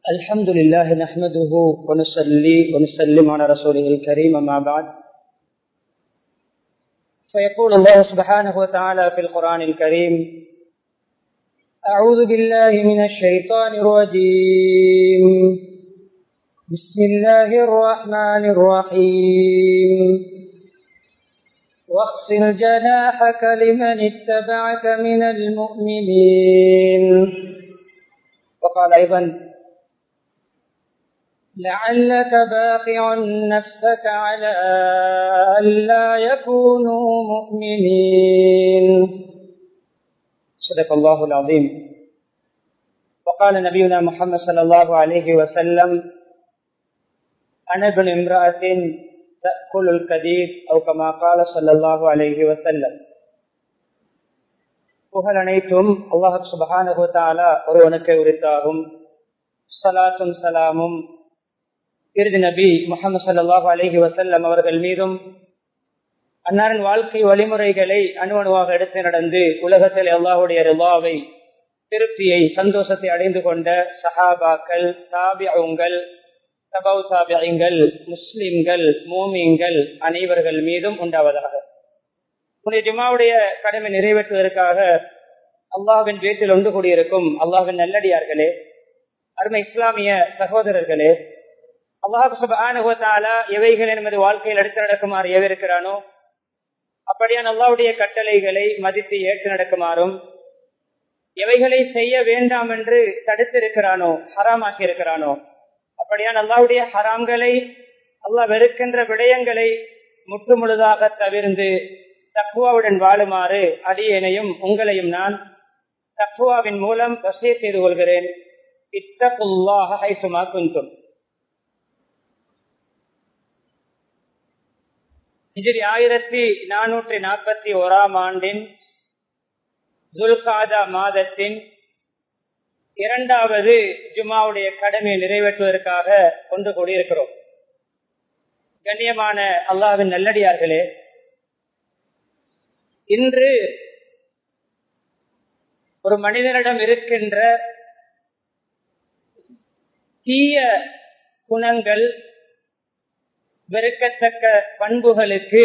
الحمد لله نحمده ونصلي ونسلم على رسوله الكريم أما بعد فيقول الله سبحانه وتعالى في القرآن الكريم أعوذ بالله من الشيطان الرجيم بسم الله الرحمن الرحيم واخفض جناحك لمن اتبعك من المؤمنين وقال أيضا لعلك باخع نفسك على ألا يكونوا مؤمنين صدق الله العظيم وقال نبينا محمد صلى الله عليه وسلم أنا ابن امرأة تأكل الكديد أو كما قال صلى الله عليه وسلم புகழ் அனைத்தும் அல்லாஹ் சுபஹானஹு தாலா ஒருவனுக்கு உரித்தாகும் சலாத்தும் சலாமும் இறுதி நபி முகமது சல்லாஹூ அலஹி வசல்லம் அவர்கள் மீதும் அன்னாரின் வாழ்க்கை வழிமுறைகளை அணுவணுவாக எடுத்து நடந்து உலகத்தில் அல்லாஹுடைய ரிவாவை திருப்தியை சந்தோஷத்தை அடைந்து கொண்ட சஹாபாக்கள் தாபியங்கள் தபவு தாபியங்கள் முஸ்லிம்கள் மூமிங்கள் அனைவர்கள் மீதும் உண்டாவதாக உடைய ஜுமாவுடைய கடமை நிறைவேற்றுவதற்காக அல்லாஹின் வீட்டில் ஒன்று கூடியிருக்கும் அல்லாஹின் நல்லடியார்களே அருமை இஸ்லாமிய சகோதரர்களே அல்லாஹால எவைகள் என்பது வாழ்க்கையில் எடுத்து நடக்குமாறு எவிருக்கிறானோ அப்படியான் அல்லாவுடைய கட்டளைகளை மதித்து ஏற்று நடக்குமாறும் எவைகளை செய்ய வேண்டாம் என்று தடுத்திருக்கிறானோ ஹராமாக்கி இருக்கிறானோ அப்படியான் அல்லாவுடைய ஹராம்களை அல்லாஹ் வெறுக்கின்ற விடயங்களை முற்றுமுழுதாக தவிர்ந்து தக்குவாவுடன் வாழுமாறு அடியேனையும் உங்களையும் நான் தக்குவாவின் மூலம் வசதி செய்து கொள்கிறேன் இத்தகுல்லாக ஹைசுமா குந்தும் ஹிஜிரி ஆயிரத்தி நானூற்றி நாற்பத்தி ஓராம் ஆண்டின் துல்காதா மாதத்தின் இரண்டாவது ஜுமாவுடைய கடமையை நிறைவேற்றுவதற்காக கொண்டு கூடியிருக்கிறோம் கண்ணியமான அல்லாவின் நல்லடியார்களே இன்று ஒரு மனிதனிடம் இருக்கின்ற தீய குணங்கள் வெறுக்கத்தக்க பண்புகளுக்கு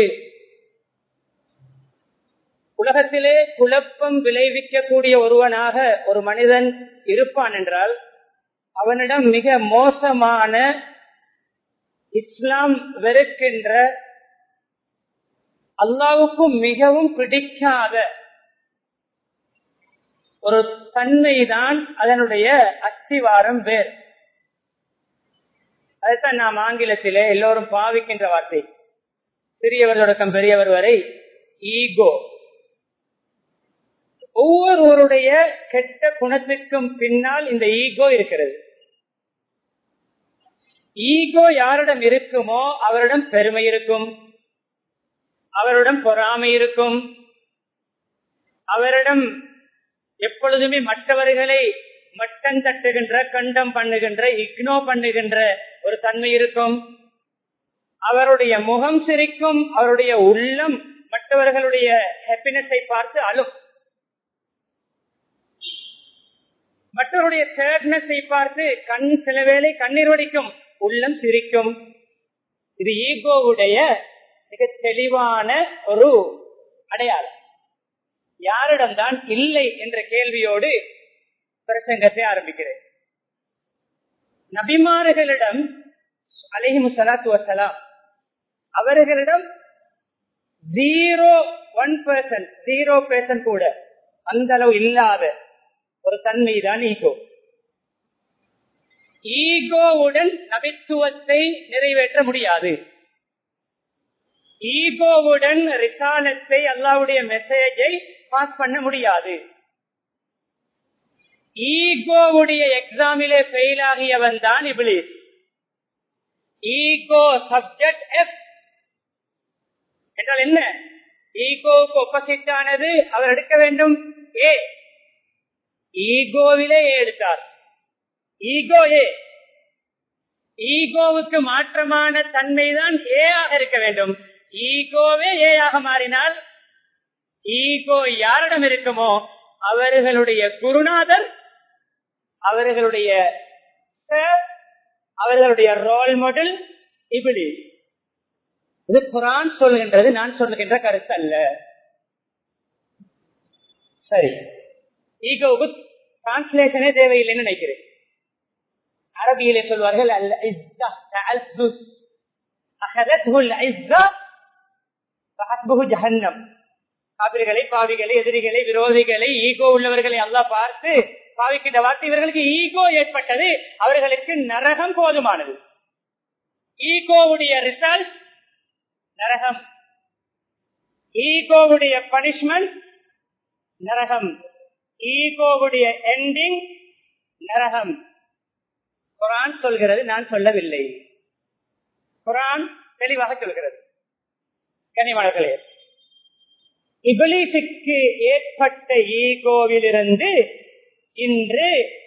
உலகத்திலே குழப்பம் விளைவிக்கக்கூடிய ஒருவனாக ஒரு மனிதன் இருப்பான் என்றால் அவனிடம் மிக மோசமான இஸ்லாம் வெறுக்கின்ற அல்லாவுக்கும் மிகவும் பிடிக்காத ஒரு தன்மைதான் அதனுடைய அஸ்திவாரம் வேர் அதைத்தான் நாம் ஆங்கிலத்திலே எல்லோரும் பாவிக்கின்ற வார்த்தை சிறியவர் தொடக்கம் பெரியவர் வரை ஈகோ ஒவ்வொருவருடைய கெட்ட குணத்துக்கும் பின்னால் இந்த ஈகோ இருக்கிறது ஈகோ யாரிடம் இருக்குமோ அவரிடம் பெருமை இருக்கும் அவரிடம் பொறாமை இருக்கும் அவரிடம் எப்பொழுதுமே மற்றவர்களை மட்டம் தட்டுகின்ற கண்டம் பண்ணுகின்ற இக்னோ பண்ணுகின்ற ஒரு தன்மை இருக்கும் அவருடைய முகம் சிரிக்கும் அவருடைய உள்ளம் மற்றவர்களுடைய ஹாப்பினஸை பார்த்து அழும் மற்றவருடைய சேட்னஸை பார்த்து கண் சில வேளை கண்ணீர் வடிக்கும் உள்ளம் சிரிக்கும் இது ஈகோவுடைய மிக தெளிவான ஒரு அடையாளம் யாரிடம்தான் இல்லை என்ற கேள்வியோடு பிரசங்கத்தை ஆரம்பிக்கிறேன் நபிமார்களிடம் அலிஹிமு சலாத்து வசலாம் அவர்களிடம் zero one percent zero percent கூட அந்த அளவு இல்லாத ஒரு தன்மை தான் ஈகோ ஈகோவுடன் நபித்துவத்தை நிறைவேற்ற முடியாது ஈகோவுடன் ரிசாலத்தை அல்லாவுடைய மெசேஜை பாஸ் பண்ண முடியாது ஈகோவுடைய எக்ஸாமிலே ஃபெயில் ஆகியவன் தான் இபிலிஸ் ஈகோ சப்ஜெக்ட் எஃப் என்றால் என்ன ஈகோவுக்கு ஒப்போசிட் ஆனது அவர் எடுக்க வேண்டும் ஏ ஈகோவிலே ஏ எடுத்தார் ஈகோ ஏ ஈகோவுக்கு மாற்றமான தன்மைதான் ஏ ஆக இருக்க வேண்டும் ஈகோவே ஏ ஆக மாறினால் ஈகோ யாரிடம் இருக்குமோ அவர்களுடைய குருநாதர் அவர்களுடைய sir அவர்களுடைய ரோல் மாடல் இப்படி இது குரான் சொல்கின்றது நான் சொல்லுகின்ற கருத்து அல்ல சரி ஈகோவுக்கு டிரான்ஸ்லேஷனே தேவையில்லைன்னு நினைக்கிறேன் அரபியிலே சொல்வார்கள் அல்ல இஸ்ஸா தஅஸ்ஸுஸ் அஹதத்ஹு அல்-இஸ்ஸா ஃபஹஸ்புஹு ஜஹன்னம் காபிர்களை பாவிகளை எதிரிகளை விரோதிகளை ஈகோ உள்ளவர்களை அல்லாஹ் பார்த்து பாவிக்கின்ற வார்த்தை இவர்களுக்கு ஈகோ ஏற்பட்டது அவர்களுக்கு நரகம் போதுமானது ஈகோவுடைய ரிசல்ட் நரகம் ஈகோவுடைய பனிஷ்மெண்ட் நரகம் ஈகோவுடைய எண்டிங் நரகம் குரான் சொல்கிறது நான் சொல்லவில்லை குரான் தெளிவாக சொல்கிறது கனிமணர்களே இபிலிசுக்கு ஏற்பட்ட ஈகோவிலிருந்து இன்று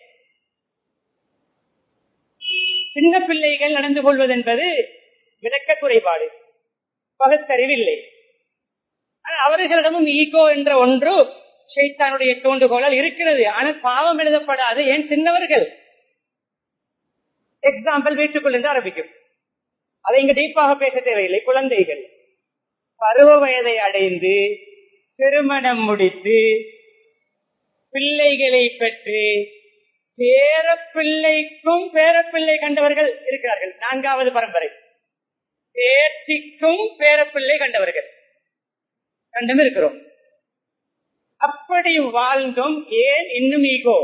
சின்ன பிள்ளைகள் நடந்து கொள்வது என்பது விளக்க குறைபாடு பகுத்தறிவில்லை ஆனால் அவர்களிடமும் ஈகோ என்ற ஒன்று ஷைத்தானுடைய தூண்டுகோளால் இருக்கிறது ஆனால் பாவம் எழுதப்படாது ஏன் சின்னவர்கள் எக்ஸாம்பிள் வீட்டுக்குள் இருந்து ஆரம்பிக்கும் அதை இங்க டீப்பாக பேச தேவையில்லை குழந்தைகள் பருவ வயதை அடைந்து திருமணம் முடித்து பிள்ளைகளை பெற்று பேரப்பிள்ளைக்கும் பேரப்பிள்ளை கண்டவர்கள் இருக்கிறார்கள் நான்காவது பரம்பரை பேத்திக்கும் பேரப்பிள்ளை கண்டவர்கள் கண்டும் இருக்கிறோம் அப்படி வாழ்ந்தும் ஏன் இன்னும் ஈகோ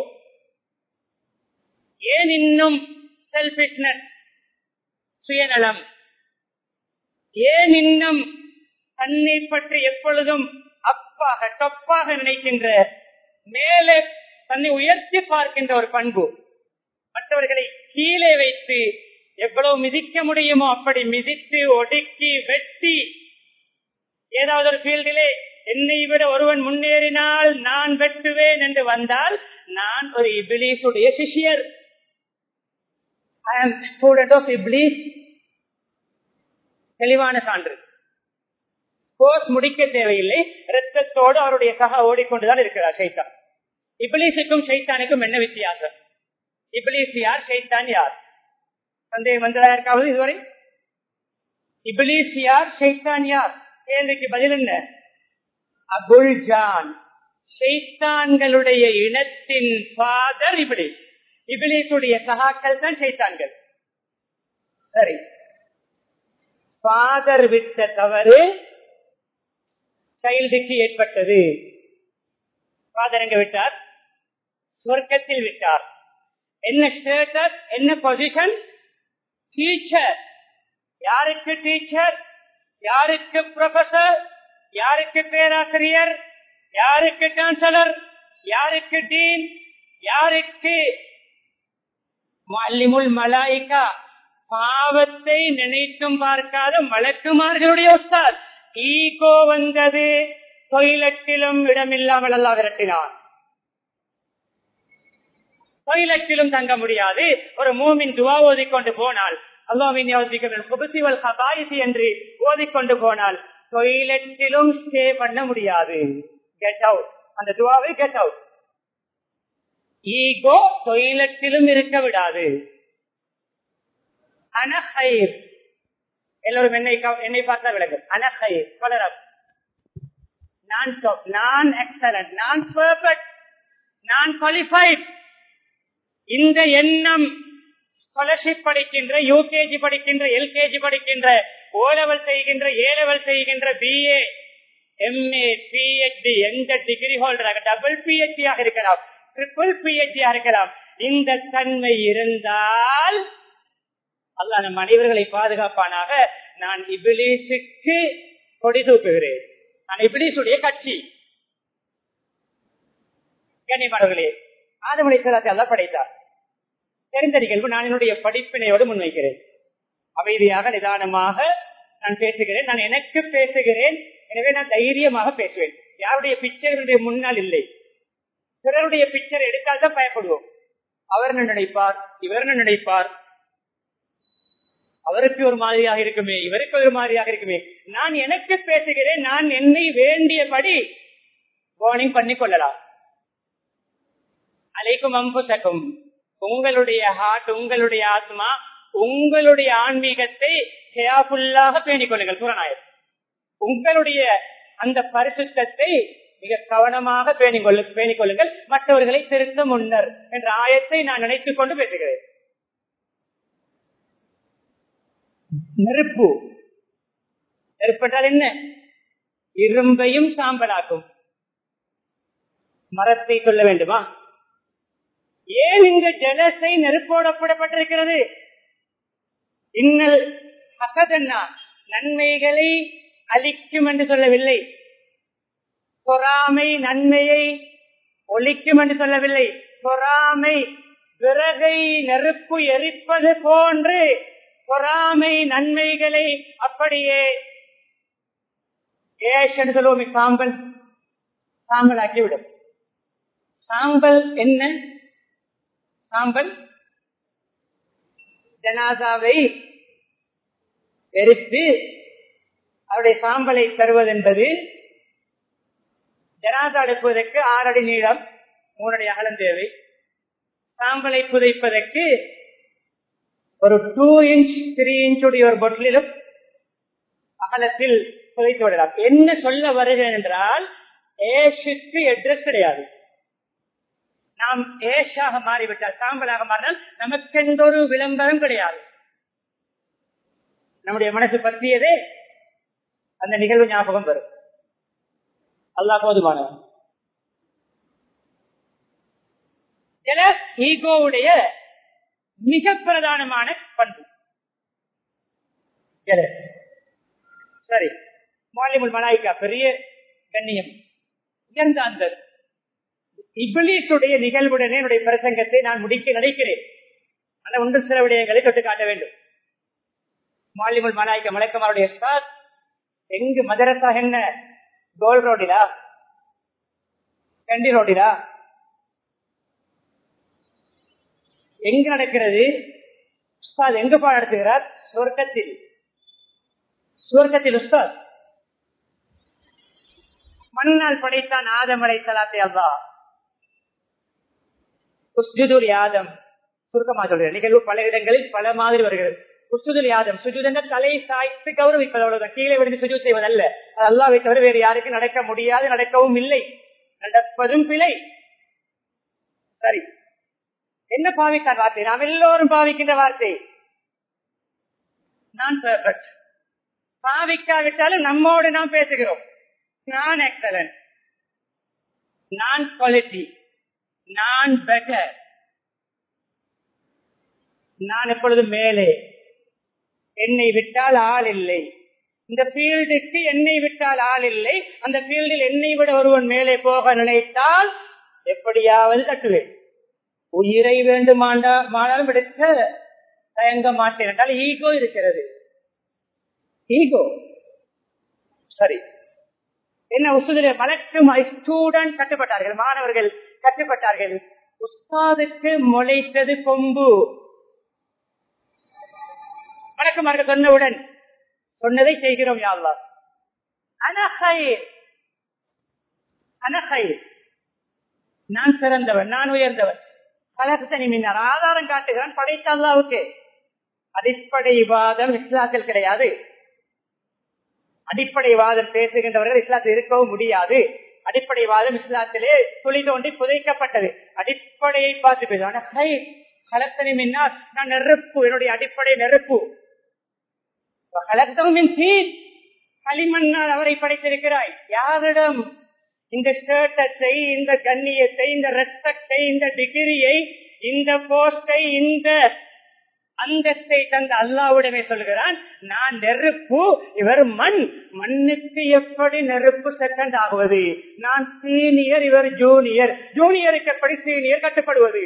ஏன் இன்னும் செல்பிஷ்னஸ் சுயநலம் ஏன் இன்னும் தன்னை பற்றி எப்பொழுதும் அப்பாக தொப்பாக நினைக்கின்ற மேலே தன்னை உயர்த்தி பார்க்கின்ற ஒரு பண்பு மற்றவர்களை கீழே வைத்து எவ்வளவு மிதிக்க முடியுமோ அப்படி மிதித்து ஒடுக்கி வெட்டி ஏதாவது ஒரு ஃபீல்டிலே என்னை விட ஒருவன் முன்னேறினால் நான் வெட்டுவேன் என்று வந்தால் நான் ஒரு இபிலீஸுடைய சிஷியர் ஐ ஆம் ஸ்டூடெண்ட் ஆஃப் இப்ளீஸ் தெளிவான சான்று கோர்ஸ் முடிக்க தேவையில்லை ரத்தத்தோடு அவருடைய சக ஓடிக்கொண்டுதான் இருக்கிறார் சைத்தான் இப்ளீஸுக்கும் சைத்தானுக்கும் என்ன வித்தியாசம் இப்ளீஸ் யார் சைத்தான் யார் சந்தேகம் வந்ததா இருக்காவது இதுவரை இப்ளீஸ் யார் சைத்தான் யார் கேள்விக்கு பதில் என்ன அபுல் ஜான் ஷைத்தான்களுடைய இனத்தின் ஃபாதர் இபிலிஸ் இபிலிசுடைய சகாக்கள் தான் ஷைத்தான்கள் சரி ஃபாதர் விட்ட தவறு சைல்டுக்கு ஏற்பட்டது ஃபாதர் எங்க விட்டார் சொர்க்கத்தில் விட்டார் என்ன ஸ்டேட்டஸ் என்ன பொசிஷன் டீச்சர் யாருக்கு டீச்சர் யாருக்கு ப்ரொஃபசர் யாருக்கு பேராசிரியர் யாருக்கு சான்சலர் யாருக்கு டீன் யாருக்கு மல்லிமுல் மலாய்கா பாவத்தை நினைத்தும் பார்க்காத மலக்குமார்களுடைய உஸ்தாத் ஈகோ வந்தது தொழிலத்திலும் இடமில்லாமல் அல்லா விரட்டினான் தொழிலத்திலும் தங்க முடியாது ஒரு மூமின் துவா ஓதிக்கொண்டு போனால் அல்லாவின் என்று ஓதிக்கொண்டு போனால் டொய்லெட்டிலும் ஸ்டே பண்ண முடியாது கெட் அவுட் அந்த துவாவை கெட் அவுட் ஈகோ டொய்லெட்டிலும் இருக்க விடாது அனஹைர் எல்லோரும் என்னை என்னை பார்த்தா விளங்கும் அனஹைர் வளரம் நான் டாப் நான் எக்ஸலன்ட் நான் பெர்ஃபெக்ட் நான் குவாலிஃபைட் இந்த எண்ணம் ஸ்காலர்ஷிப் படிக்கின்ற யூகேஜி படிக்கின்ற எல்கேஜி படிக்கின்ற ஓ லெவல் செய்கின்ற ஏ லெவல் செய்கின்ற பிஏ எம்ஏ பிஹெச்டி எந்த டிகிரி ஹோல்டராக டபுள் பிஹெச்டி ஆக இருக்கலாம் ட்ரிபிள் பிஹெச்டி ஆக இருக்கலாம் இந்த தன்மை இருந்தால் அல்ல நம் அனைவர்களை பாதுகாப்பானாக நான் இபிலிசுக்கு கொடி தூக்குகிறேன் நான் இபிலிசுடைய கட்சி கண்ணியமானவர்களே ஆதமலை சிலாத்தை அல்ல படைத்தார் தெரிந்த நிகழ்வு நான் என்னுடைய படிப்பினையோடு முன்வைக்கிறேன் அமைதியாக நிதானமாக நான் பேசுகிறேன் நான் எனக்கு பேசுகிறேன் எனவே நான் தைரியமாக பேசுவேன் யாருடைய பிக்சர்களுடைய முன்னால் இல்லை பிறருடைய பிக்சர் எடுத்தால் தான் பயப்படுவோம் அவர் என்ன நினைப்பார் இவர் என்ன நினைப்பார் அவருக்கு ஒரு மாதிரியாக இருக்குமே இவருக்கு ஒரு மாதிரியாக இருக்குமே நான் எனக்கு பேசுகிறேன் நான் என்னை வேண்டியபடி வார்னிங் பண்ணி கொள்ளலாம் அலைக்கும் அம்புசக்கும் உங்களுடைய ஹார்ட் உங்களுடைய ஆத்மா உங்களுடைய ஆன்மீகத்தை கேர்ஃபுல்லாக பேணிக் கொள்ளுங்கள் குரநாயர் உங்களுடைய அந்த பரிசுத்தத்தை மிக கவனமாக பேணிக் கொள்ளு பேணிக் கொள்ளுங்கள் மற்றவர்களை திருத்த முன்னர் என்ற ஆயத்தை நான் நினைத்துக் கொண்டு பேசுகிறேன் நெருப்பு நெருப்பு என்றால் என்ன இரும்பையும் சாம்பலாக்கும் மரத்தை சொல்ல வேண்டுமா ஏன் இந்த ஜலசை நெருப்போடு ஒப்பிடப்பட்டிருக்கிறது இன்னல் அசதன்னா நன்மைகளை அளிக்கும் என்று சொல்லவில்லை பொறாமை நன்மையை ஒழிக்கும் என்று சொல்லவில்லை பொறாமை விறகை நெருப்பு எரிப்பது போன்று பொறாமை நன்மைகளை அப்படியே ஏஷ் என்று சொல்லுவோமே சாம்பல் சாம்பல் ஆக்கிவிடும் சாம்பல் என்ன சாம்பல் ஜனாதாவை எரித்து அவருடைய சாம்பலை தருவதென்பது ஜனாதா எடுப்பதற்கு ஆறு அடி நீளம் மூணடி அகலம் தேவை சாம்பலை புதைப்பதற்கு ஒரு டூ இன்ச் த்ரீ இன்ச் உடைய ஒரு பொட்டிலும் அகலத்தில் புதைத்து விடலாம் என்ன சொல்ல வருகிறேன் என்றால் ஏஷுக்கு அட்ரஸ் கிடையாது நாம் ஏஷாக மாறிவிட்டால் சாம்பலாக மாறினால் நமக்கு எந்த ஒரு விளம்பரம் கிடையாது நம்முடைய மனசு பற்றியதே அந்த நிகழ்வு ஞாபகம் வரும் அல்லா போதுமானவன் ஈகோவுடைய மிக பிரதானமான பண்பு சரி மாலிமுல் மலாய்க்கா பெரிய கண்ணியம் உயர்ந்த அந்த இபிலிசுடைய நிகழ்வுடனே என்னுடைய பிரசங்கத்தை நான் முடிக்க நினைக்கிறேன் ஆனால் ஒன்று சில விடயங்களை தொட்டு காட்ட வேண்டும் மாலிமுல் மலாய்க்க மலைக்கமாருடைய ஸ்டார் எங்கு மதரசா என்ன கோல் ரோடிலா கண்டி ரோடிலா எங்கு நடக்கிறது உஸ்தாத் எங்கு பாடம் நடத்துகிறார் சுவர்க்கத்தில் சுவர்க்கத்தில் உஸ்தாத் மண்ணால் படைத்தான் ஆதம் அலை சலாத்தை அல்லா உஸ்ஜுதுல் யாதம் சுருக்கமா சொல்றேன் நிகழ்வு பல இடங்களில் பல மாதிரி வருகிறது உஸ்துதுல் யாதம் சுஜுதங்க தலை சாய்த்து கௌரவிப்பது அவ்வளவுதான் கீழே விழுந்து சுஜு செய்வதல்ல அது அல்லாவை தவிர வேறு யாருக்கு நடக்க முடியாது நடக்கவும் இல்லை நடப்பதும் பிழை சரி என்ன பாவித்தார் வார்த்தை நாம் எல்லோரும் பாவிக்கின்ற வார்த்தை நான் பெர்ஃபெக்ட் பாவிக்காவிட்டாலும் நம்மோடு நாம் பேசுகிறோம் நான் எக்ஸலன்ட் நான் குவாலிட்டி நான் பெட்டர் நான் எப்பொழுதும் மேலே என்னை விட்டால் ஆள் இல்லை இந்த ஃபீல்டுக்கு என்னை விட்டால் ஆள் இல்லை அந்த ஃபீல்டில் என்னை விட ஒருவன் மேலே போக நினைத்தால் எப்படியாவது தட்டுவேன் உயிரை வேண்டுமானாலும் எடுக்க தயங்க மாட்டேன் என்றால் ஈகோ இருக்கிறது ஈகோ சரி என்ன உசுதிர வழக்கு ஸ்டூடெண்ட் கட்டுப்பட்டார்கள் மாணவர்கள் கட்டுப்பட்டார்கள் உஸ்தாதுக்கு முளைத்தது கொம்பு வழக்கமாக சொன்னவுடன் சொன்னதை செய்கிறோம் யாழ்லா அனஹைர் அனஹைர் நான் சிறந்தவன் நான் உயர்ந்தவன் பலத்தனி மின்னார் ஆதாரம் காட்டுகிறான் படைத்த அல்லாவுக்கு அடிப்படை வாதம் இஸ்லாத்தில் கிடையாது அடிப்படை வாதம் பேசுகின்றவர்கள் இஸ்லாத்தில் இருக்கவும் முடியாது அடிப்படை வாதம் இஸ்லாத்திலே துளி தோண்டி புதைக்கப்பட்டது அடிப்படையை பார்த்து பேசுவான் கலத்தனி மின்னார் நான் நெருப்பு என்னுடைய அடிப்படை நெருப்பு களிமண்ணால் அவரை படைத்திருக்கிறாய் யாரிடம் இந்த ஸ்டேட்டஸை இந்த கண்ணியத்தை இந்த ரெஸ்பெக்டை இந்த டிகிரியை இந்த போஸ்டை இந்த அந்தஸ்தை தந்த அல்லாவிடமே சொல்கிறான் நான் நெருப்பு இவர் மண் மண்ணுக்கு எப்படி நெருப்பு செகண்ட் ஆகுவது நான் சீனியர் இவர் ஜூனியர் ஜூனியருக்கு எப்படி சீனியர் கட்டுப்படுவது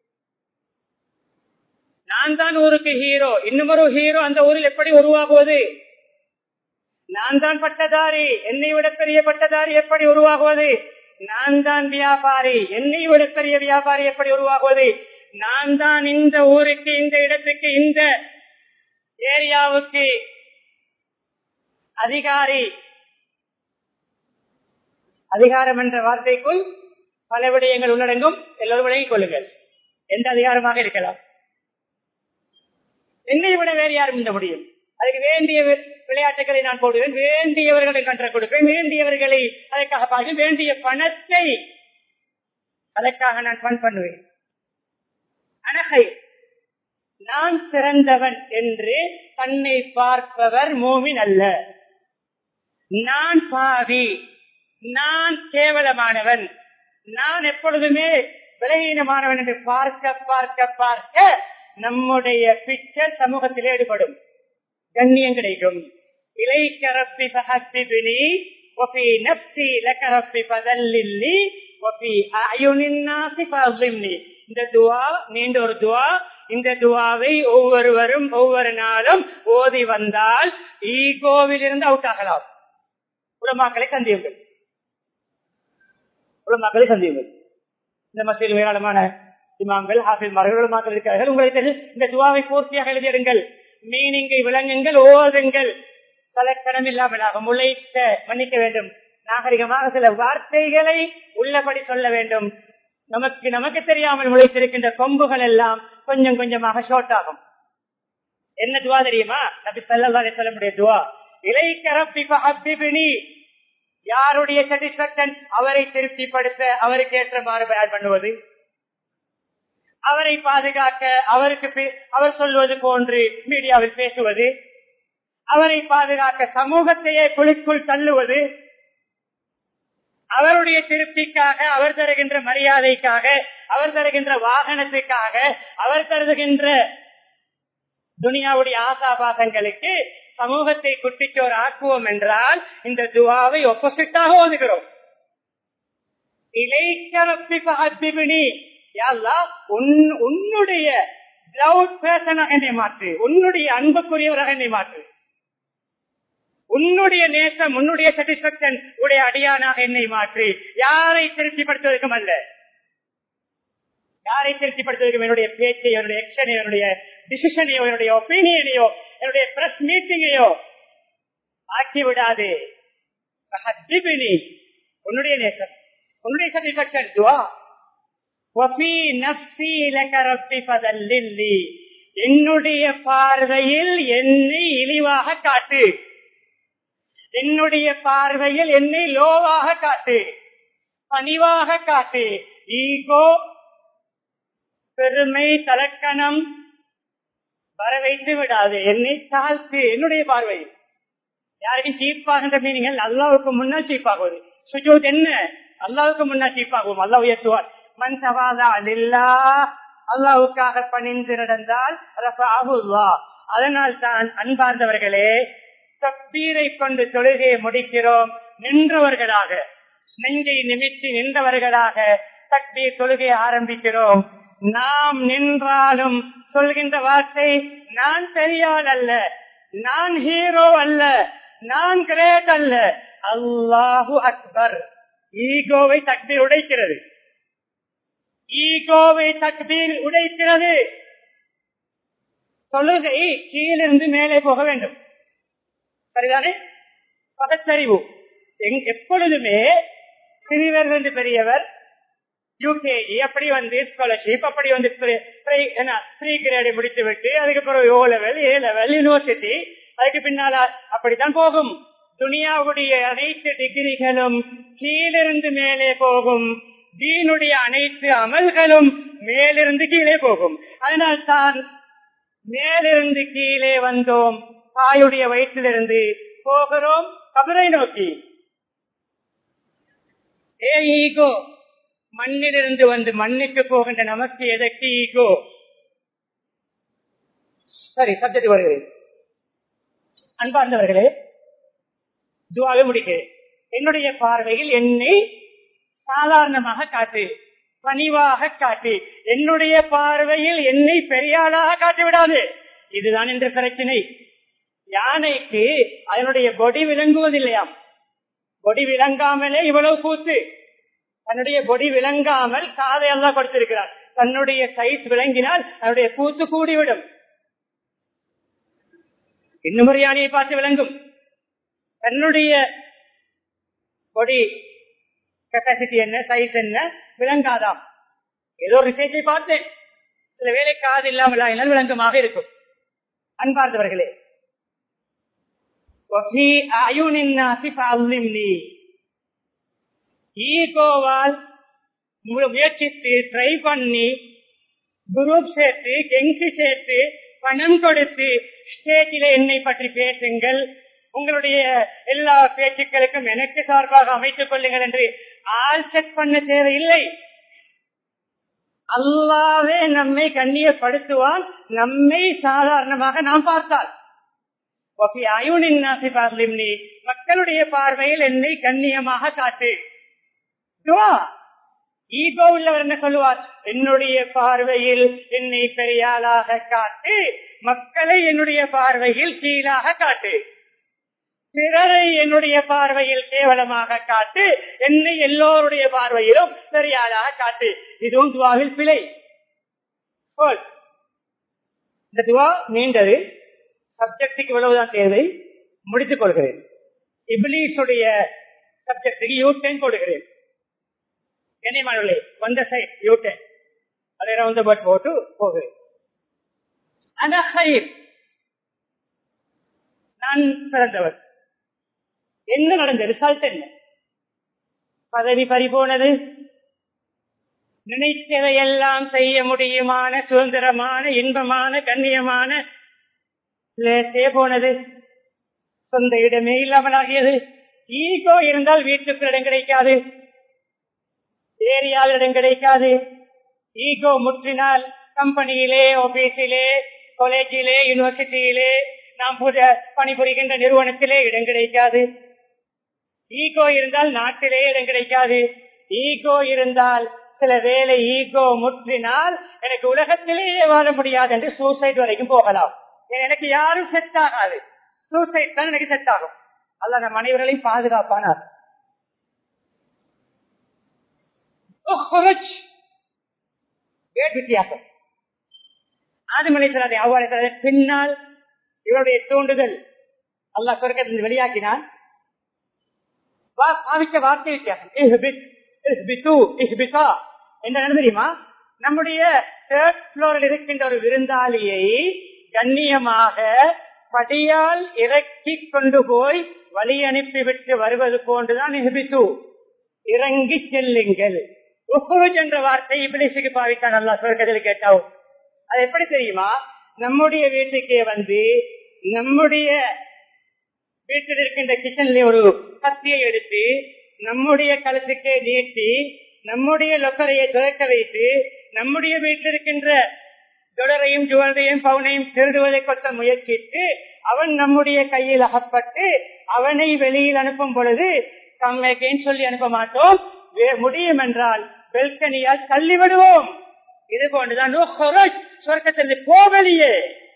நான் தான் ஊருக்கு ஹீரோ இன்னும் ஒரு ஹீரோ அந்த ஊரில் எப்படி உருவாகுவது நான் தான் பட்டதாரி என்னை விட பெரிய பட்டதாரி எப்படி உருவாகுவது நான் தான் வியாபாரி என்னை விட பெரிய வியாபாரி எப்படி உருவாகுவது நான் தான் இந்த ஊருக்கு இந்த இடத்துக்கு இந்த ஏரியாவுக்கு அதிகாரி அதிகாரம் என்ற வார்த்தைக்குள் பல விடயங்கள் உள்ளடங்கும் எல்லோரும் விலகிக் கொள்ளுங்கள் எந்த அதிகாரமாக இருக்கலாம் என்னை விட வேறு யாரும் இந்த முடியும் அதுக்கு வேண்டிய வி- விளையாட்டுகளை நான் போடுவேன் வேண்டியவர்களை கற்று கொடுப்பேன் வேண்டியவர்களை அதற்காக பார்க்க வேண்டிய பணத்தை அதற்காக நான் பண் பண்ணுவேன் அனகை நான் சிறந்தவன் என்று தன்னை பார்ப்பவர் மோமின் அல்ல நான் பாவி நான் கேவலமானவன் நான் எப்பொழுதுமே விலகீனமானவன் என்று பார்க்க பார்க்க பார்க்க நம்முடைய பிக்சர் சமூகத்திலே ஈடுபடும் கண்ணியம் கிடைக்கும் இலை கரப்பி பகப்பிபினி ஒபி நப்சி லக்கரப்பி பதல்லில்லி ஒபி அயுனின்னாசி பazimni இந்த துவா நீண்ட ஒரு துவா இந்த துவாவை ஒவ்வொருவரும் ஒவ்வொரு நாளும் ஓதி வந்தால் ஈகோவில் இருந்து அவுட் ஆகலாம் உலமாக்களை சந்தியுங்கள் உலமாக்களை சந்தியுங்கள் இந்த மசீல் ஏராளமான இமாம்கள் ஹாஃபில்மார்கள் உலமாக்கள் இருக்கிறார்கள் உங்களை தெரியும் இந்த துவாவை பூர்த்தியாக எழுதிடுங்கள் மீனிங்கை விளங்குங்கள் ஓதுங்கள் கலக்கணம் இல்லாமலாக முளைத்த மன்னிக்க வேண்டும் நாகரிகமாக சில வார்த்தைகளை உள்ளபடி சொல்ல வேண்டும் நமக்கு நமக்கு தெரியாமல் முளைத்திருக்கின்ற கொம்புகள் எல்லாம் கொஞ்சம் கொஞ்சமாக ஷார்ட் ஆகும் என்ன துவா தெரியுமா நபி சல்லா அலிஸ்லமுடைய துவா இலை கரப்பி பஹப்பிபினி யாருடைய சாட்டிஸ்பாக்சன் அவரை திருப்திப்படுத்த அவருக்கு ஏற்றமாறு பயன் பண்ணுவது அவரை பாதுகாக்க அவருக்கு பே- அவர் சொல்வது போன்று மீடியாவில் பேசுவது அவரை பாதுகாக்க சமூகத்தையே குழிக்குள் தள்ளுவது அவருடைய திருப்திக்காக அவர் தருகின்ற மரியாதைக்காக அவர் தருகின்ற வாகனத்துக்காக அவர் தருகின்ற துனியாவுடைய ஆசாபாசங்களுக்கு சமூகத்தை குட்டிச்சோர் ஆக்குவோம் என்றால் இந்த துவாவை ஒப்போசிட்டாக ஓதுகிறோம் இலைக்கரப்பி பகப்பிபினி உன்னுடைய லவ் பேசனாக என்னை மாற்று உன்னுடைய அன்புக்குரியவராக என்னை மாற்று உன்னுடைய நேசம் உன்னுடைய சாட்டிஸ்பேக்சன் உடைய அடியானாக என்னை மாற்றி யாரை திருப்திப்படுத்துவதற்கும் அல்ல யாரை திருப்திப்படுத்துவதற்கும் என்னுடைய பேச்சை என்னுடைய எக்ஷனை என்னுடைய டிசிஷனையோ என்னுடைய ஒப்பீனியனையோ என்னுடைய பிரஸ் மீட்டிங்கையோ ஆக்கி விடாது ஹத்திபினி, உன்னுடைய நேசம் உன்னுடைய சாட்டிஸ்பேக்சன் துவா வஃபி நஃப்ஸி லக ரப்பி ஃபதல்லில்லி. என்னுடைய பார்வையில் என்னை இழிவாக காட்டு என்னுடைய பார்வையில் என்னை லோவாக காட்டு பணிவாக காட்டு ஈகோ பெருமை தலக்கணம் வர வைத்து விடாது என்னை தாழ்த்து என்னுடைய பார்வையில் யாருக்கும் சீப்பாகின்ற மீனிங்கள் அல்லாவுக்கு முன்னால் சீப்பாகுவது சுஜூத் என்ன அல்லாவுக்கு முன்னால் சீப்பாகும் அல்லா உயர்த்துவார் மண் சவாதா அல்லா அல்லாவுக்காக பணிந்து நடந்தால் ரஃபஅஹுல்லா. அதனால் தான் அன்பார்ந்தவர்களே தப்பீரை கொண்டு தொழுகையை முடிக்கிறோம் நின்றவர்களாக நெஞ்சை நிமித்தி நின்றவர்களாக தக்பீர் தொழுகையை ஆரம்பிக்கிறோம் நாம் நின்றாலும் சொல்கின்ற வார்த்தை நான் பெரியாள் அல்ல நான் ஹீரோ அல்ல நான் கிரேட் அல்ல அல்லாஹு அக்பர் ஈகோவை தக்பீர் உடைக்கிறது ஈகோவை தக்பீர் உடைக்கிறது தொழுகை கீழிருந்து மேலே போக வேண்டும் சரிதானே பதச்சரிவு எங்- எப்பொழுதுமே சிறியவர் என்று பெரியவர் யூகேஜி அப்படி வந்து ஸ்காலர்ஷிப் அப்படி வந்து ப்ரீ கிரேடை முடித்து விட்டு அதுக்கு பிறகு O level A level university அதுக்கு பின்னால அப்படித்தான் போகும் துனியாவுடைய அனைத்து டிகிரிகளும் கீழிருந்து மேலே போகும் தீனுடைய அனைத்து அமல்களும் மேலிருந்து கீழே போகும் அதனால் தான் மேலிருந்து கீழே வந்தோம் தாயுடைய வயிற்றிலிருந்து போகிறோம் கபரை நோக்கி ஏ ஈகோ மண்ணிலிருந்து வந்து மண்ணுக்கு போகின்ற நமக்கு எதற்கு ஈகோ சரி சப்ஜெக்ட் வருகிறேன் அன்பார்ந்தவர்களே துவாவை முடிக்கிறேன் என்னுடைய பார்வையில் என்னை சாதாரணமாக காட்டு பணிவாக காட்டு என்னுடைய பார்வையில் என்னை பெரியாளாக காட்டி விடாது இதுதான் என்ற பிரச்சனை யானைக்கு அதனுடைய பொடி விளங்குவதில்லையாம் பொடி விளங்காமலே இவ்வளவு கூத்து தன்னுடைய பொடி விளங்காமல் காதை எல்லாம் கொடுத்திருக்கிறார் தன்னுடைய சைஸ் விளங்கினால் அதனுடைய கூத்து கூடிவிடும் இன்னும் ஒரு யானையை பார்த்து விளங்கும் தன்னுடைய பொடி கெப்பாசிட்டி என்ன சைஸ் என்ன விளங்காதாம் ஏதோ ரிசர்ச்சை பார்த்தேன் சில வேலை காது இல்லாமல் ஆகினால் விளங்கமாக இருக்கும் அன்பார்ந்தவர்களே ஈகோவால் முயற்சித்து ட்ரை பண்ணி குரூப் சேர்த்து கெங்கு சேர்த்து பணம் கொடுத்து ஸ்டேஜில் என்னை பற்றி பேசுங்கள் உங்களுடைய எல்லா பேச்சுக்களுக்கும் எனக்கு சார்பாக அமைத்துக் கொள்ளுங்கள் என்று ஆல் செட் பண்ண தேவையில்லை அல்லாவே நம்மை கண்ணியப்படுத்துவான் நம்மை சாதாரணமாக நாம் பார்த்தால் மக்களுடைய பார்வையில் என்னை கண்ணியமாக காட்டு ஈகோ உள்ளவர் என்ன சொல்லுவார் என்னுடைய பார்வையில் என்னை பெரியாளாக காட்டு மக்களை என்னுடைய பார்வையில் கீழாக காட்டு பிறரை என்னுடைய பார்வையில் கேவலமாக காட்டு என்னை எல்லோருடைய பார்வையிலும் பெரியாளாக காட்டு இதுவும் துவாவில் பிழை இந்த துவா நீண்டது சப்ஜெக்டுக்கு இவ்வளவுதான் தேவை முடித்துக் கொள்கிறேன் இபிலீஸுடைய சப்ஜெக்டுக்கு யூட்டேன் கொடுக்கிறேன் கண்ணியமானவர்களே வந்த சைட் யூட்டேன் அதை ரவுண்ட் பட் போட்டு போகிறேன் நான் பிறந்தவர் என்ன நடந்த ரிசல்ட் என்ன பதவி பறிபோனது நினைத்ததையெல்லாம் செய்ய முடியுமான சுதந்திரமான இன்பமான கண்ணியமான லேசே போனது சொந்த இடமே இல்லாமலாகியது ஈகோ இருந்தால் வீட்டுக்கு இடம் கிடைக்காது ஏரியாவில் இடம் கிடைக்காது ஈகோ முற்றினால் கம்பெனியிலே ஆபீஸிலே காலேஜிலே யூனிவர்சிட்டியிலே நாம் பணிபுரிகின்ற நிறுவனத்திலே இடம் கிடைக்காது ஈகோ இருந்தால் நாட்டிலே இடம் கிடைக்காது ஈகோ இருந்தால் சில வேலை ஈகோ முற்றினால் எனக்கு உலகத்திலேயே வாழ முடியாது என்று சூசைட் வரைக்கும் போகலாம் எனக்கு யாரும் செட் ஆகாது சூசைட் தான் எனக்கு செட் ஆகும் அல்ல நம் அனைவர்களையும் பாதுகாப்பானார் வித்தியாசம் ஆதிமலை அவ்வாறு பின்னால் இவருடைய தூண்டுதல் அல்லா சொர்க்கத்தில் வெளியாக்கினான் பாவிக்க வார்த்தை வித்தியாசம் என்ன தெரியுமா நம்முடைய தேர்ட் பிளோரில் இருக்கின்ற ஒரு விருந்தாளியை கண்ணியமாக படியால் இறக்கி கொண்டு போய் வழி அனுப்பிவிட்டு வருவது போன்றுதான் இஹ்பித்து இறங்கி செல்லுங்கள் உஹுஜ் என்ற வார்த்தை இபிலிசுக்கு பாவித்தான் நல்லா சொர்க்கத்தில் கேட்டாவும் அது எப்படி தெரியுமா நம்முடைய வீட்டுக்கே வந்து நம்முடைய வீட்டில் இருக்கின்ற கிச்சன்ல ஒரு கத்தியை எடுத்து நம்முடைய கழுத்துக்கே நீட்டி நம்முடைய லொக்கரையை துவைக்க வைத்து நம்முடைய வீட்டில் இருக்கின்ற தொடரையும் ஜுவலரையும் பவுனையும் திருடுவதை கொத்த முயற்சித்து அவன் நம்முடைய கையில் அகப்பட்டு அவனை வெளியில் அனுப்பும் பொழுது தம்மைக்கேன்னு சொல்லி அனுப்ப மாட்டோம் முடியும் என்றால் பெல்கனியால் தள்ளி விடுவோம் இது போன்றுதான் சொர்க்கத்திலிருந்து போவலியே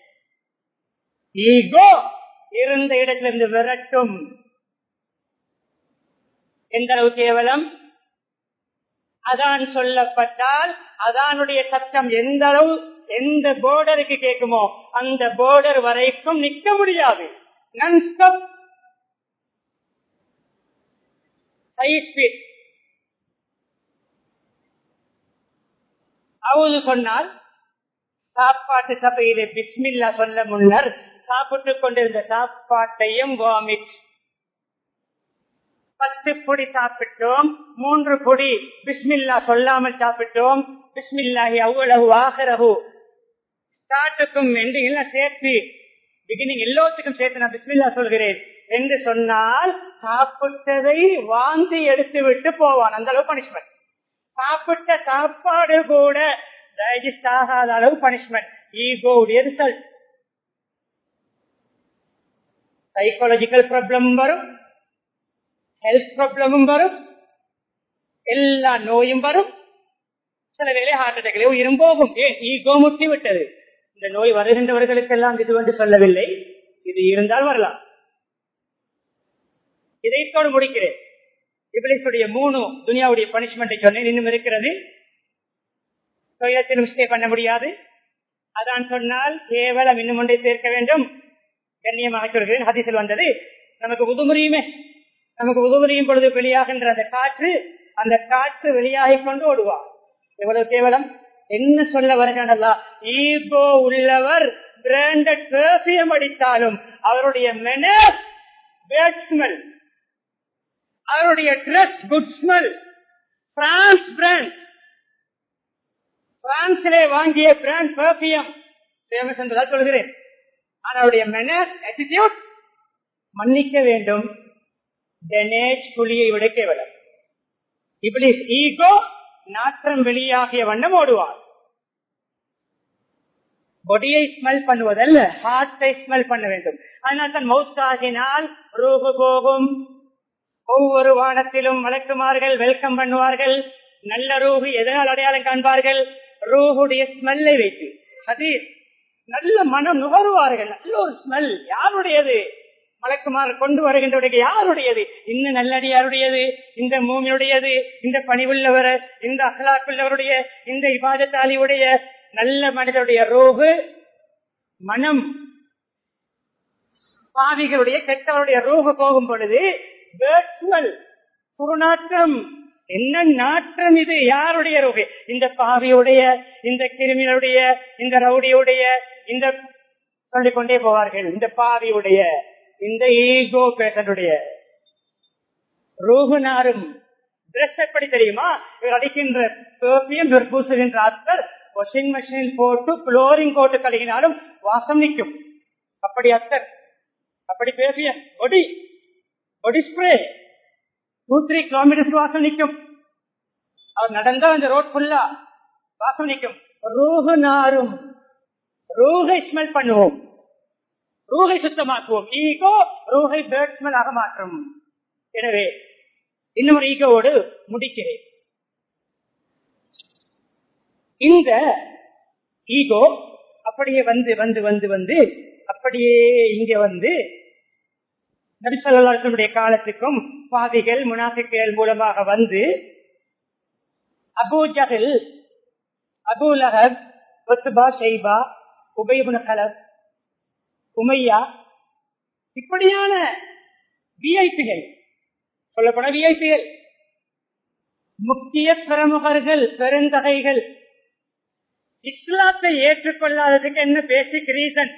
ஈகோ இருந்த இடத்திலிருந்து விரட்டும் எந்த அளவு கேவலம் அதான் சொல்லப்பட்டால் அதானுடைய சத்தம் எந்த அளவு எந்த போர்டருக்கு கேட்குமோ அந்த போர்டர் வரைக்கும் நிக்க முடியாது அவது சொன்னால் சாப்பாட்டு சபையிலே பிஸ்மில்லா சொல்ல முன்னர் சாப்பிட்டுக் கொண்டிருந்த சாப்பாட்டையும் வாமிட் பத்து பொடி சாப்பிட்டோம் மூன்று பொடி பிஸ்மில்லா சொல்லாமல் சாப்பிட்டோம் பிஸ்மில்லாஹி அவ்வளவு ஆகரவு ஸ்டார்ட்டுக்கும் என்று எல்லாம் சேர்த்து பிகினிங் எல்லாத்துக்கும் சேர்த்து நான் பிஸ்மில்லா சொல்கிறேன் என்று சொன்னால் சாப்பிட்டதை வாந்தி எடுத்து விட்டு போவான் அந்த அளவு பனிஷ்மெண்ட் சாப்பிட்ட சாப்பாடு கூட டைஜஸ்ட் ஆகாத அளவு பனிஷ்மெண்ட் ஈகோடைய ரிசல்ட் சைக்காலஜிக்கல் ப்ராப்ளம் வரும் ஹெல்த் ப்ராப்ளமும் வரும் எல்லா நோயும் வரும் சில வேலை ஹார்ட் அட்டாக்களே உயிரும் போகும் ஏன் ஈகோ முட்டி விட்டது இந்த நோய் வருகின்றவர்களுக்கெல்லாம் இது வந்து சொல்லவில்லை இது இருந்தால் வரலாம் இதைத்தோடு முடிக்கிறேன் இபிலிசுடைய மூணு துனியாவுடைய பனிஷ்மெண்டை சொன்னேன் இன்னும் இருக்கிறது தொழிலத்திலும் ஸ்டே பண்ண முடியாது அதான் சொன்னால் கேவலம் இன்னும் ஒன்றை சேர்க்க வேண்டும் கண்ணியமாக சொல்கிறேன் ஹதீஸில் வந்தது நமக்கு உதுமுறையுமே நமக்கு உதுமுறையும் பொழுது வெளியாகின்ற அந்த காற்று அந்த காற்று வெளியாகி கொண்டு ஓடுவார் எவ்வளவு கேவலம் என்ன சொல்ல வருகிறா ஈகோ உள்ளவர் பிராண்டட் பெர்ஃபியம் அடித்தாலும் அவருடைய மென பேட் ஸ்மெல் அவருடைய dress good smell France brand பிரான்சிலே வாங்கிய பிராண்ட் பெர்ஃபியம் ஃபேமஸ் என்றதால் சொல்கிறேன் ஆனால் அவருடைய மெனஸ் attitude மன்னிக்க வேண்டும் டெனேஷ் புலியை விட கேவலம் இப்படி ஈகோ நாற்றம் வெளியாகிய வண்ணம் ஓடுவார் பொடியை ஸ்மெல் பண்ணுவதல்ல ஹார்ட்டை ஸ்மெல் பண்ண வேண்டும் அதனால் தான் மௌத்தாகினால் ரூபு போகும் ஒவ்வொரு வானத்திலும் வழக்குமார்கள் வெல்கம் பண்ணுவார்கள் நல்ல ரூஹு எதனால் அடையாளம் காண்பார்கள் ரூஹுடைய ஸ்மெல்லை வைத்து அது நல்ல மனம் நுகருவார்கள் நல்ல ஒரு ஸ்மெல் யாருடையது மலக்குமார் கொண்டு வருகின்றவருக்கு யாருடையது இந்த நல்லடியாருடையது இந்த மூமியுடையது இந்த பணிவுள்ளவர் இந்த அகலாக்குள்ளவருடைய இந்த இபாதத்தாலியுடைய நல்ல மனிதருடைய ரோகு மனம் பாவிகளுடைய கெட்டவருடைய ரோகு போகும் பொழுது வேட்சுவல் குருநாற்றம் என்ன நாற்றம் இது யாருடைய ரோகு இந்த பாவியுடைய இந்த கிருமிகளுடைய இந்த ரவுடியுடைய இந்த சொல்லிக்கொண்டே போவார்கள் இந்த பாவியுடைய இந்த ஈகோ பேசனுடைய ரூகுனாரும் டிரெஸ் எப்படி தெரியுமா இவர் அடிக்கின்ற பெர்ஃபியம் இவர் பூசுகின்ற அத்தர் வாஷிங் மிஷினில் போட்டு குளோரிங் போட்டு கழுகினாலும் வாசம் நிற்கும் அப்படி அத்தர் அப்படி பெர்ஃபியம் பொடி பொடி ஸ்ப்ரே டூ த்ரீ கிலோமீட்டர்ஸ் வாசம் நிற்கும் அவர் நடந்தா அந்த ரோட் ஃபுல்லா வாசம் நிற்கும் ரூஹு நாரும் ரூகை ஸ்மெல் பண்ணுவோம் ரூகை சுத்தமாக்குவோம் ஈகோ ரூகை பேட்ஸ்மேன் ஆக மாற்றும் எனவே இன்னொரு ஈகோவோடு முடிக்கிறேன் இந்த ஈகோ அப்படியே வந்து வந்து வந்து வந்து அப்படியே இங்க வந்து நபிசல்லாசனுடைய காலத்துக்கும் பாதிகள் முனாஃபிக்கள் மூலமாக வந்து Abu Jahl Abu Lahab Utbah Shaybah Ubayy ibn Khalaf Umayyah இப்படியான விஐபிகள் சொல்லப்பட விஐபிகள் முக்கிய பிரமுகர்கள் பெருந்தகைகள் இஸ்லாத்தை ஏற்றுக்கொள்ளாததுக்கு என்ன பேசிக் ரீசன்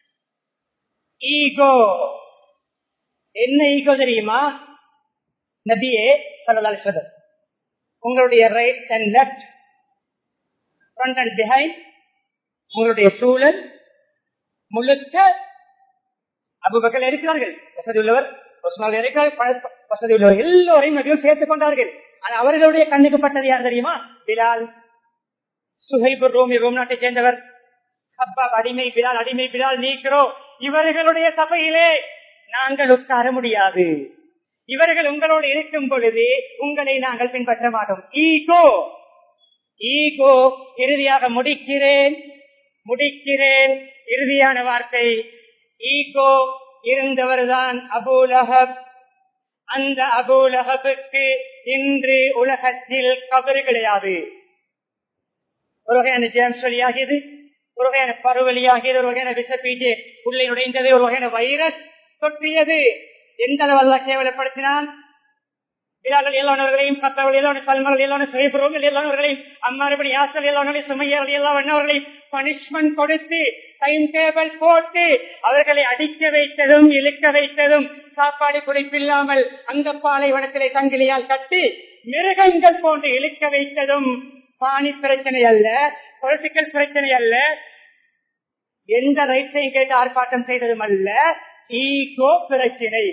ஈகோ என்ன ஈகோ தெரியுமா நபியே சொல்லலாம் உங்களுடைய right and left front and behind உங்களுடைய சூழல் முழுக்க அபுபக்கல் இருக்கிறார்கள் வசதி உள்ளவர் உஸ்மான் இருக்கிறார்கள் வசதி உள்ளவர் எல்லோரையும் நபியும் சேர்த்துக் கொண்டார்கள் ஆனால் அவர்களுடைய கண்ணுக்கு பட்டது யார் தெரியுமா பிலால் சுஹைபு ரோமி ரோம் நாட்டை சேர்ந்தவர் அப்பாப் அடிமை பிலால் அடிமை பிலால் நீக்கிறோம் இவர்களுடைய சபையிலே நாங்கள் உட்கார முடியாது இவர்கள் உங்களோடு இருக்கும் பொழுது உங்களை நாங்கள் பின்பற்ற மாட்டோம் ஈகோ ஈகோ இறுதியாக முடிக்கிறேன் முடிக்கிறேன் இறுதியான வார்த்தை ஈகோ இருந்தவர்தான் அபூலஹப் அந்த அபூலஹபுக்கு இன்று உலகத்தில் கபறு கிடையாது ஒரு வகையான ஜேம்ஸ் வழியாகியது ஒரு வகையான பருவலியாகியது ஒரு வகையான விசப்பீட்டு உள்ளே நுழைந்தது ஒரு வகையான வைரஸ் தொற்றியது எந்த அளவு கேவலப்படுத்தினான் பிலால்கள் எல்லானவர்களையும் கத்தவர்கள் எல்லான கல்மர்கள் எல்லான சுயபுரங்கள் எல்லானவர்களையும் அம்மாறுபடி யாசல் எல்லானவர்களையும் சுமையர்கள் எல்லா வண்ணவர்களையும் பனிஷ்மெண்ட் கொடுத்து டைம் டேபிள் போட்டு அவர்களை அடிக்க வைத்ததும் இழுக்க வைத்ததும் சாப்பாடு குடிப்பில்லாமல் அந்த பாலைவனத்திலே சங்கிலியால் கட்டி மிருகங்கள் போன்று இழுக்க வைத்ததும் பாணி பிரச்சனை அல்ல பொலிட்டிக்கல் பிரச்சனை அல்ல எந்த ரைட்ஸையும் கேட்டு ஆர்ப்பாட்டம் செய்ததும் அல்ல ஈகோ பிரச்சினை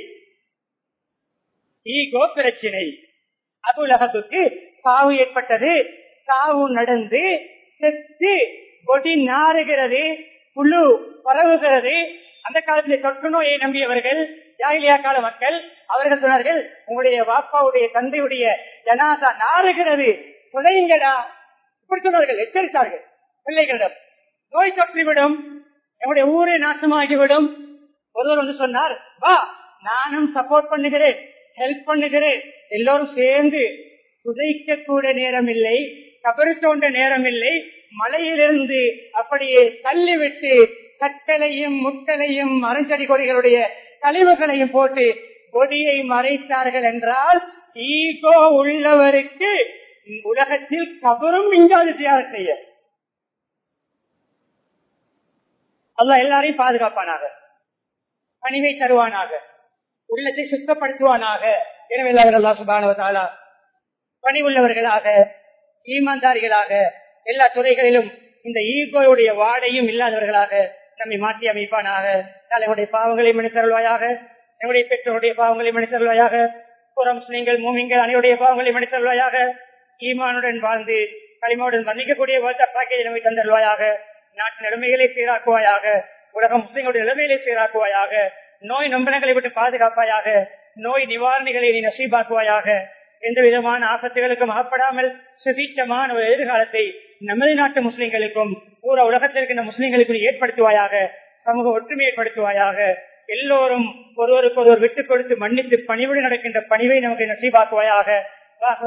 ஈகோ பிரச்சினை அபுலகத்துக்கு சாவு ஏற்பட்டது சாவு நடந்து செத்து கொடி நாறுகிறது புழு பரவுகிறது அந்த காலத்தில் தொற்று நோயை நம்பியவர்கள் ஜாகிலியா கால மக்கள் அவர்கள் சொன்னார்கள் உங்களுடைய வாப்பாவுடைய தந்தையுடைய ஜனாதா நாறுகிறது புதையுங்களா இப்படி சொன்னார்கள் எச்சரித்தார்கள் பிள்ளைகளிடம் நோய் தொற்றிவிடும் என்னுடைய ஊரே நாசமாகிவிடும் ஒருவர் வந்து சொன்னார் வா நானும் சப்போர்ட் பண்ணுகிறேன் ஹெல்ப் பண்ணுகிறேன் எல்லோரும் சேர்ந்து புதைக்க கூட நேரம் இல்லை கபரு தோன்ற நேரம் இல்லை மலையிலிருந்து அப்படியே தள்ளிவிட்டு கட்டளையும் முட்டலையும் மரஞ்செடி கொடிகளுடைய கழிவுகளையும் போட்டு கொடியை மறைத்தார்கள் என்றால் ஈகோ உள்ளவருக்கு உலகத்தில் கபரும் இங்காது தியாகம் செய்ய அல்லாஹ் எல்லாரையும் பாதுகாப்பானாக பணிவை தருவானாக உள்ளத்தை சுத்தப்படுத்துவானாக எனவே அல்லா சுபானவத்தாலா பணிவுள்ளவர்களாக ஈமான்தாரிகளாக எல்லா துறைகளிலும் இந்த ஈகோயுடைய வாடையும் இல்லாதவர்களாக நம்மை மாற்றி அமைப்பானாக தலைவருடைய பாவங்களை மன்னித்தருள்வாயாக என்னுடைய பெற்றோருடைய பாவங்களை மன்னித்தருள்வாயாக புறம் நீங்கள் மூமிங்கள் அனைவருடைய பாவங்களை மன்னித்தருள்வாயாக ஈமானுடன் வாழ்ந்து களிமாவுடன் வந்திக்கக்கூடிய பாக்கிய நிலைமை தந்தருள்வாயாக நாட்டு நிலைமைகளை சீராக்குவாயாக உலக முஸ்லிம்களுடைய நிலைமைகளை சீராக்குவாயாக நோய் நம்பனங்களை விட்டு பாதுகாப்பாயாக நோய் நிவாரணிகளை நீ நசீபாக்குவாயாக எந்த விதமான ஆபத்துகளுக்கும் அகப்படாமல் சுதீட்சமான ஒரு எதிர்காலத்தை நமது நாட்டு முஸ்லிம்களுக்கும் பூரா உலகத்திற்கு இந்த முஸ்லிம்களுக்கு ஏற்படுத்துவாயாக சமூக ஒற்றுமை ஏற்படுத்துவாயாக எல்லோரும் ஒருவருக்கு ஒருவர் விட்டுக் கொடுத்து மன்னித்து பணிவுடன் நடக்கின்ற பணிவை நமக்கு நசீபாக்குவாயாக